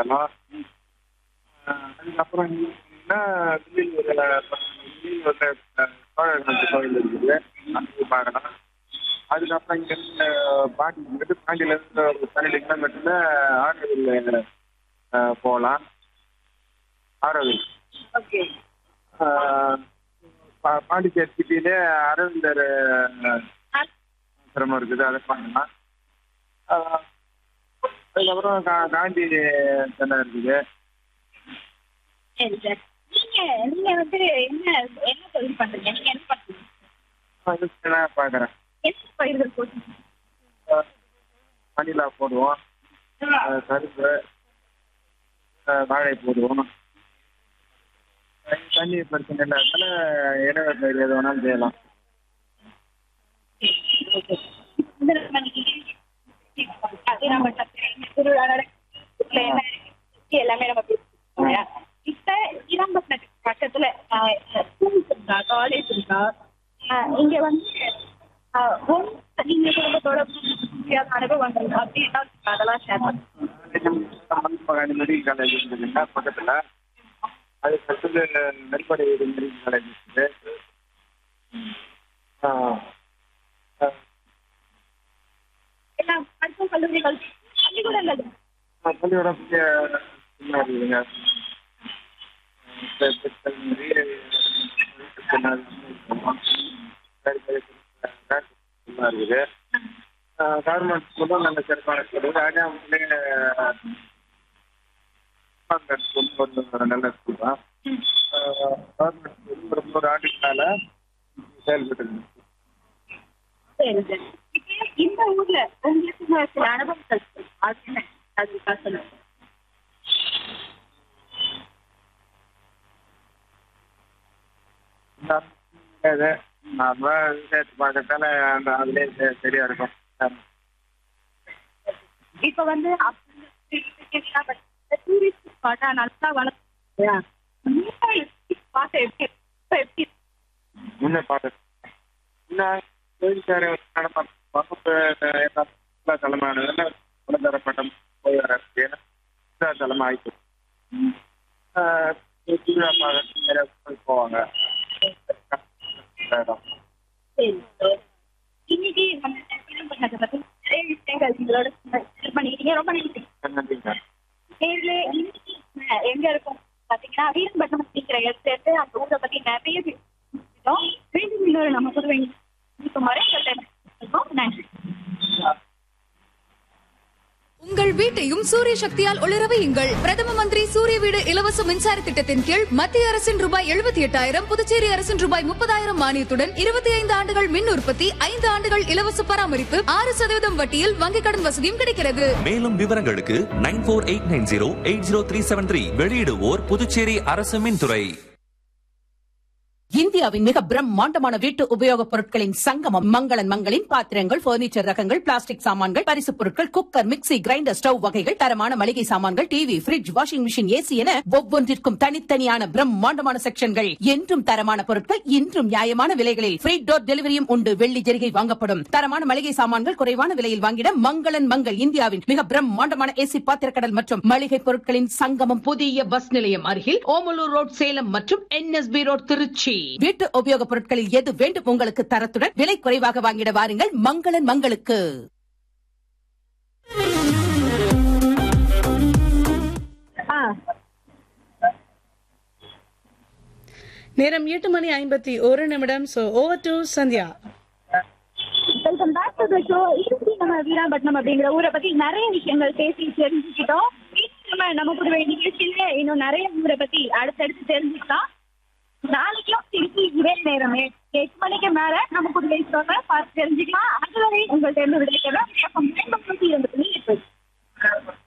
பார்க்கலாம் அஹ் அதுக்கப்புறம் பார்த்தீங்கன்னா வில்லியனூரில் வில்லியனூரில் சோழர் கோயில் இருக்குது அது பார்க்கலாம் அதுக்கப்புறம் இங்கேருந்து பாண்டி இங்கிட்டு பாண்டியிலேருந்து ஒரு பன்னெண்டு கிலோமீட்டரில் ஆரோவில் போகலாம் ஆரோவில் ஓகே பா- பாண்டிச்சேரி சிட்டியிலே அரவிந்தர் சிரமம் இருக்குது அதை பார்க்கலாம் ஆஹ் அதுக்கப்புறம் கா காந்தி சிலை இருக்குது சரி சார் நீங்க நீங்க வந்து என்ன என்ன தொழில் பண்றீங்க நீங்க என்ன பண்றீங்க நான் பார்க்குறேன் என்ன பயிர்கள் போட்டு மணிலா போடுவோம் ஆஹ் கரும்பு ஆஹ் வாழை போடுவோம் தண்ணி பிரச்சனை இல்லாதனால இடைவெளி பயிர் எது வேணாலும் செய்யலாம் வந்து நம்ம அது நம்ம திருவிழா நடக்குது, என்ன இருக்கு, எல்லாமே நம்ம பேசிருக்கோம் இல்லையா? இப்ப இளம்பட்டினத்துக்கு பக்கத்துல ஸ்கூல்ஸ் இருக்கா காலேஜ் இருக்கா ஆஹ் இங்க வந்து ஆஹ் ஒண்ணு நீங்க குடும்பத்தோட முடியாத அனுபவங்கள் அப்படி ஏதாவது இருக்கா? அதெல்லாம் ஷேர் பண்ணுங்க மகாணி மெடிக்கல் காலேஜ் இருக்குதுங்க பக்கத்தில் அதுக்கு அடுத்தது நெல்படை மெடிக்கல் காலேஜ் இருக்குது ஆஹ் ஆஹ் எல்லாம் மருத்துவ கல்லூரிகள் பள்ளிக்கூடங்கள் ஆஹ் பள்ளிக்கூடம் பெரிய சின்ன இருக்குதுங்க பெ- பெ- கல்லூரி, சின்ன பெரிய பெரிய சின்ன இருக்குது கவர்மெண்ட் ஸ்கூலும் நல்ல சிறப்பான ஸ்கூல் அடையாமலே ஸ்கூல் ஒரு நல்ல ஸ்கூல் தான் கவர்மெண்ட் ஸ்கூல் ஒரு மூணு ஆண்டுக்கு மேலே செயல்பட்டு இருக்கு. சரி சரி இப்ப இந்த ஊர்ல உங்களுக்கு சில அனுபவங்கள் இருக்கு. அது என்ன அது இருக்கா சொல்லுங்க அது நம்ம விசேஷத்தை பார்க்கறதால அந்த அதுலேயே சரி- சரியா இருக்கும் இப்ப வந்து டூரிஸ்ட் ஸ்பாட்டா நல்லா வளர்த்து ஸ்பாட் எப்படி இப்ப எப்படி முன்ன பார்த்து இன்னும் கோயில்கார நடப்பாங்க வகுப்பு எல்லா தலைமையானதுல குலதரப்பட்டம் போய் வர சுற்றுலா தலைமை ஆயிட்டு திருவிழா பார்க்கறதுக்கு நிறைய பேர் போவாங்க இடம். சரி sir. இன்னைக்கு நம்ம film பண்ணதை பத்தி நிறைய விஷயங்கள் உங்களோட share பண்ணிக்கிட்டீங்க ரொம்ப நன்றி நன்றிங்க நேர்ல இன்னைக்கு அஹ், எங்க இருக்கோம் பாத்தீங்கன்னா வீரன்பட்டினம் அப்படிங்கிற இடத்துல அந்த ஊரை பத்தி நிறைய பேசிட்டோம் மீண்டும் இன்னொரு நம்ம புதுவை இப்ப மறைந்த நன்றி உங்கள் வீட்டையும் சூரிய சக்தியால் ஒளிர வையுங்கள் பிரதம மந்திரி சூரிய வீடு இலவச மின்சார திட்டத்தின் கீழ் மத்திய அரசின் ரூபாய் எழுபத்தி எட்டாயிரம் புதுச்சேரி அரசின் ரூபாய் முப்பதாயிரம் மானியத்துடன் இருபத்தி ஐந்து ஆண்டுகள் மின் உற்பத்தி ஐந்து ஆண்டுகள் இலவச பராமரிப்பு ஆறு சதவீதம் வட்டியில் வங்கிக் கடன் வசதியும் கிடைக்கிறது மேலும் விவரங்களுக்கு nine four eight nine zero eight zero three seven three வெளியிடுவோர் புதுச்சேரி அரசு மின்துறை இந்தியாவின் மிக பிரம்மாண்டமான வீட்டு உபயோகப் பொருட்களின் சங்கமம் மங்களன் மங்களின் பாத்திரங்கள் பர்னிச்சர் ரகங்கள் பிளாஸ்டிக் சாமான்கள் பரிசுப் பொருட்கள் குக்கர் மிக்ஸி கிரைண்டர் ஸ்டவ் வகைகள் தரமான மளிகை சாமான்கள் TV fridge washing machine AC என ஒவ்வொன்றிற்கும் தனித்தனியான பிரம்மாண்டமான செக்ஷன்கள் என்றும் தரமான பொருட்கள் இன்றும் நியாயமான விலைகளில் ஃப்ரீ டோர் டெலிவரியும் உண்டு வெள்ளி ஜெரிகை வாங்கப்படும் தரமான மளிகை சாமான்கள் குறைவான விலையில் வாங்கிட மங்களன் மங்கள் இந்தியாவின் மிக பிரம்மாண்டமான ஏசி பாத்திரக்கடல் மற்றும் மளிகை பொருட்களின் சங்கமம் புதிய பஸ் நிலையம் அருகில் ஓமலூர் ரோட் சேலம் மற்றும் என்எஸ்பி ரோட் திருச்சி வீட்டு உபயோகப் பொருட்களில் எது வேண்டும் உங்களுக்கு தரத்துடன் விலை குறைவாக வாங்கிட வாருங்கள் மங்களன் மங்களுக்கு ஆ நேரம் எட்டு மணி ஐம்பத்தி ஒரு நிமிடம் so over to Sandhya welcome back to the show இன்னைக்கு நம்ம வீராம்பட்டினம் அப்படிங்கிற ஊரை பத்தி நிறைய விஷயங்கள் பேசி தெரிஞ்சுக்கிட்டோம் இன்னும் நம்ம நம்ம புதுவை நிகழ்ச்சியில இன்னும் நிறைய ஊரை பத்தி அடுத்தடுத்து தெரிஞ்சுக்கலாம் நாளைக்கும் திருப்பி இதே நேரமே எட்டு மணிக்கு மேல நம்ம புதுவை சொல்ல பார்த்து தெரிஞ்சுக்கலாம் அதுவரை உங்கள்ட்ட இருந்து விடைக்கிறோம் இருபத்தி